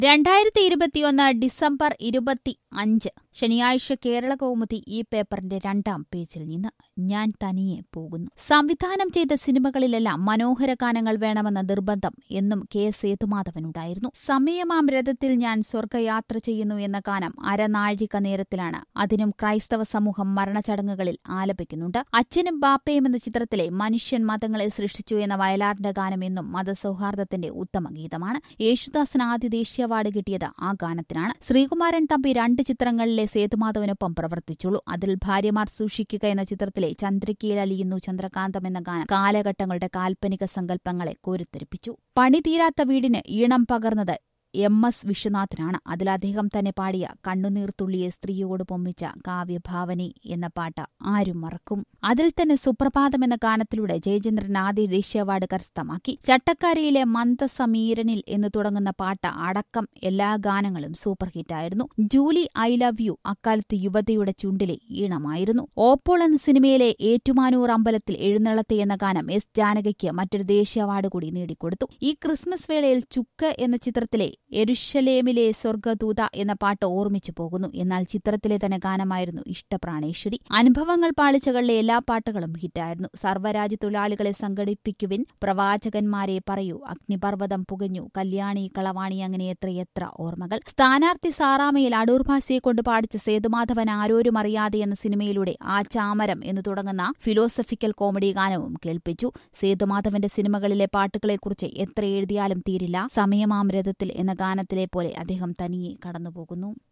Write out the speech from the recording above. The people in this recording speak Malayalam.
രണ്ടായിരത്തി ഇരുപത്തിയൊന്ന് ഡിസംബർ ഇരുപത്തി അഞ്ച് ശനിയാഴ്ച കേരള കൗമുദി ഈ പേപ്പറിന്റെ രണ്ടാം പേജിൽ നിന്ന് ഞാൻ തനിയെ പോകുന്നു സംവിധാനം ചെയ്ത സിനിമകളിലെല്ലാം മനോഹര ഗാനങ്ങൾ വേണമെന്ന നിർബന്ധം എന്നും കെ സേതുമാധവനുണ്ടായിരുന്നു സമയമാം രഥത്തിൽ ഞാൻ സ്വർഗയാത്ര ചെയ്യുന്നു എന്ന ഗാനം അരനാഴിക നേരത്തിലാണ് അതിനും ക്രൈസ്തവ സമൂഹം മരണചടങ്ങുകളിൽ ആലപിക്കുന്നുണ്ട് അച്ഛനും ബാപ്പയും എന്ന ചിത്രത്തിലെ മനുഷ്യൻ മതങ്ങളെ സൃഷ്ടിച്ചു എന്ന വയലാറിന്റെ ഗാനം എന്നും മതസൗഹാർദ്ദത്തിന്റെ ഉത്തമ ഗീതമാണ് യേശുദാസിന് ആദ്യ ദേശീയ അവാർഡ് കിട്ടിയത് ആ ഗാനത്തിനാണ് ശ്രീകുമാരൻ തമ്പി രണ്ട് ചിത്രങ്ങളിലെ സേതുമാധവനൊപ്പം പ്രവർത്തിച്ചുള്ളൂ അതിൽ ഭാര്യമാർ സൂക്ഷിക്കുക എന്ന ചിത്രത്തിലെ ചന്ദ്രക്കീൽ അലിയുന്നു ചന്ദ്രകാന്തം എന്ന ഗാനം കാലഘട്ടങ്ങളുടെ കാൽപ്പനിക സങ്കല്പങ്ങളെ കോരിത്തെരിപ്പിച്ചു പണി തീരാത്ത വീടിന് ഈണം പകർന്നത് എം എസ് വിശ്വനാഥനാണ് അതിൽ അദ്ദേഹം തന്നെ പാടിയ കണ്ണുനീർത്തുള്ളിയെ സ്ത്രീയോട് പൊമ്മിച്ച കാവ്യഭാവനി എന്ന പാട്ട് ആരും മറക്കും അതിൽ തന്നെ സുപ്രഭാതം എന്ന ഗാനത്തിലൂടെ ജയചന്ദ്രൻ ആദ്യ ദേശീയ അവാർഡ് കരസ്ഥമാക്കി ചട്ടക്കാരിയിലെ മന്ദസമീരനിൽ എന്ന് തുടങ്ങുന്ന പാട്ട് അടക്കം എല്ലാ ഗാനങ്ങളും സൂപ്പർ ഹിറ്റായിരുന്നു ജൂലി ഐ ലവ് യു അക്കാലത്ത് യുവതിയുടെ ചുണ്ടിലെ ഈണമായിരുന്നു ഓപ്പോൾ എന്ന സിനിമയിലെ ഏറ്റുമാനൂർ അമ്പലത്തിൽ എഴുന്നള്ളത്തെ എന്ന ഗാനം എസ് ജാനകിക്ക് മറ്റൊരു ദേശീയ അവാർഡ് കൂടി നേടിക്കൊടുത്തു ഈ ക്രിസ്മസ് വേളയിൽ ചുക്ക് എന്ന ചിത്രത്തിലെ എരുഷലേമിലെ സ്വർഗദൂത എന്ന പാട്ട് ഓർമ്മിച്ചു പോകുന്നു എന്നാൽ ചിത്രത്തിലെ തന്നെ ഗാനമായിരുന്നു ഇഷ്ടപ്രാണേശ്വരി അനുഭവങ്ങൾ പാളിച്ചകളിലെ എല്ലാ പാട്ടുകളും ഹിറ്റായിരുന്നു സർവ്വരാജ്യ തൊഴിലാളികളെ സംഘടിപ്പിക്കുവിൻ പ്രവാചകന്മാരെ പറയൂ അഗ്നിപർവ്വതം പുകഞ്ഞു കല്യാണി കളവാണി അങ്ങനെ എത്രയെത്ര ഓർമ്മകൾ സ്ഥാനാർത്ഥി സാറാമയിൽ അടൂർ ഭാസിയെ കൊണ്ട് പാടിച്ച സേതുമാധവൻ ആരോരും അറിയാതെ എന്ന സിനിമയിലൂടെ ആ ചാമരം എന്ന് തുടങ്ങുന്ന ഫിലോസഫിക്കൽ കോമഡി ഗാനവും കേൾപ്പിച്ചു സേതുമാധവന്റെ സിനിമകളിലെ പാട്ടുകളെക്കുറിച്ച് എത്ര എഴുതിയാലും തീരില്ല സമയമാം രഥത്തിൽ എന്ന ഗാനത്തിലെ പോലെ അദ്ദേഹം തനിയെ കടന്നുപോകുന്നു